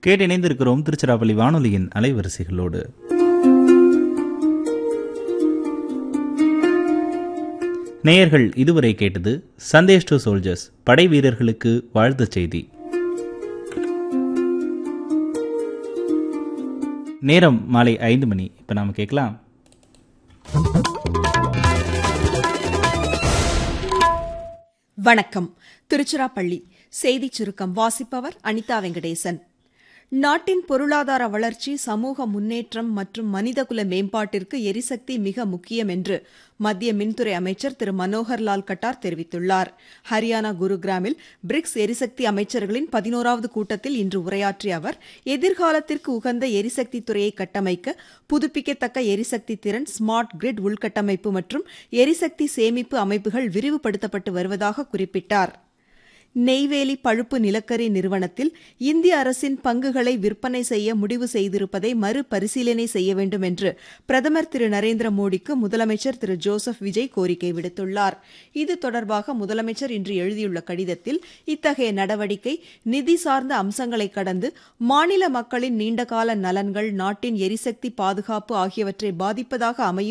கேட்டு இணைந்திருக்கிறோம் திருச்சிராப்பள்ளி வானொலியின் அலைவரிசைகளோடு நேயர்கள் இதுவரை கேட்டது சந்தேஷ் டு சோல்ஜர்ஸ் படை வீரர்களுக்கு வாழ்த்துச் செய்தி நேரம் மாலை ஐந்து மணி இப்போ நாம கேட்கலாம் வணக்கம் திருச்சிராப்பள்ளி செய்திச் சுருக்கம் வாசிப்பவர் அனிதா வெங்கடேசன் நாட்டின் பொருளாதார வளர்ச்சி சமூக முன்னேற்றம் மற்றும் மனிதகுல மேம்பாட்டிற்கு எரிசக்தி மிக முக்கியம் என்று மத்திய மின்துறை அமைச்சர் திரு மனோகர்லால் கட்டார் தெரிவித்துள்ளார் ஹரியானா குருகிராமில் பிரிக்ஸ் எரிசக்தி அமைச்சர்களின் பதினோராவது கூட்டத்தில் இன்று உரையாற்றிய அவர் எதிர்காலத்திற்கு உகந்த எரிசக்தி துறையை கட்டமைக்க புதுப்பிக்கத்தக்க எரிசக்தி திறன் ஸ்மார்ட் கிரிட் உள்கட்டமைப்பு மற்றும் எரிசக்தி சேமிப்பு அமைப்புகள் விரிவுபடுத்தப்பட்டு வருவதாக குறிப்பிட்டார் நெய்வேலி பழுப்பு நிலக்கரி நிறுவனத்தில் இந்திய அரசின் பங்குகளை விற்பனை செய்ய முடிவு செய்திருப்பதை மறுபரிசீலனை செய்ய வேண்டும் என்று பிரதமர் திரு நரேந்திர மோடிக்கு முதலமைச்சர் திரு ஜோசப் விஜய் கோரிக்கை விடுத்துள்ளார் இது தொடர்பாக முதலமைச்சர் இன்று எழுதியுள்ள கடிதத்தில் இத்தகைய நடவடிக்கை நிதி சார்ந்த அம்சங்களை கடந்து மாநில மக்களின் நீண்டகால நலன்கள் நாட்டின் எரிசக்தி பாதுகாப்பு ஆகியவற்றை பாதிப்பதாக அமையும்